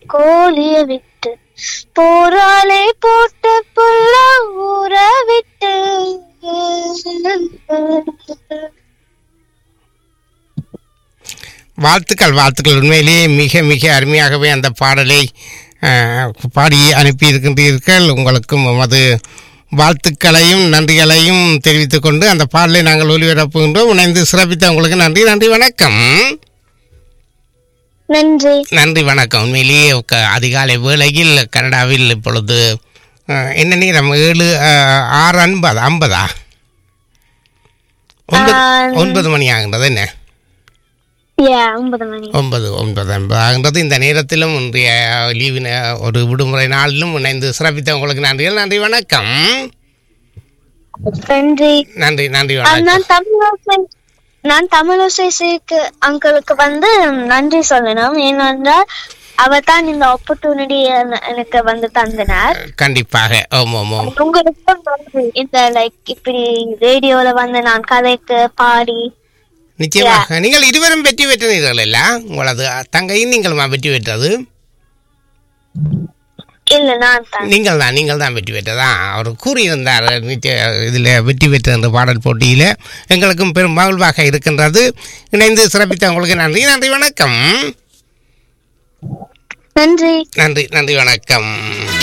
கோழிய விட்டு போராளே போட்ட புள்ள ஊற விட்டு வாழ்த்துக்கள் வாழ்த்துக்கள் உண்மையிலேயே மிக மிக அருமையாகவே அந்த பாடலை அஹ், பாடி அனுப்பியிருக்கின்றீர்கள் உங்களுக்கும் அது வாழ்த்துக்களையும் நன்றிகளையும் தெரிவித்துக் கொண்டு அந்த பாடலை நாங்கள் ஒளிபரப்புகின்றோம் இணைந்து சிறப்பித்த உங்களுக்கு நன்றி நன்றி வணக்கம் நன்றி நன்றி வணக்கம் உண்மையிலேயே க- அதிகாலை வேளையில் கனடாவில் இப்பொழுது அஹ், என்ன நேரம் ஏழு அஹ், ஆறு ஐம்பது ஐம்பதா ஒன்பது ஆஹ், ஒன்பது மணி ஆகின்றது என்ன யா ஒன்பது மணி ஒன்பது ஒன்பது ஐம்பது ஆகின்றது இந்த நேரத்திலும் இன்றைய லீவு நே- ஒரு விடுமுறை நாளிலும் இணைந்து சிறப்பித்த உங்களுக்கு நன்றிகள் நன்றி வணக்கம் நன்றி நன்றி நன்றி ஆ, வணக்கம் நான் தமிழோசை நான் தமிழோசைக்கு அங்கிளுக்கு வந்து நன்றி சொல்லணும் ஏனென்றால் அவர் தான் இந்த ஆப்பர்ச்சுனிட்டி எனக்கு வந்து தந்தினார் கண்டிப்பாக ஓம் ஓம் ஓம் உங்களுக்கு நன்றி. இந்த லைக் இப்படி ரேடியோல வந்து நான் கதைக்கு பாடி நிச்சயமாக நீங்கள் இருவரும் வெற்றி பெற்றீர்கள் இல்ல உங்களது தங்கையும் நீங்களுமா வெற்றி பெற்றது இல்ல நான் தான் நீங்கள் தான் நீங்கள் தான் வெற்றி பெற்றதா அவர் கூறியிருந்தார் நிச்சய இதில் வெற்றி பெற்ற அந்த பாடல் போட்டியில் எங்களுக்கும் பெரும் மகிழ்வாக இருக்கின்றது இணைந்து சிறப்பித்த உங்களுக்கு நன்றி நன்றி வணக்கம் நன்றி நன்றி நன்றி வணக்கம்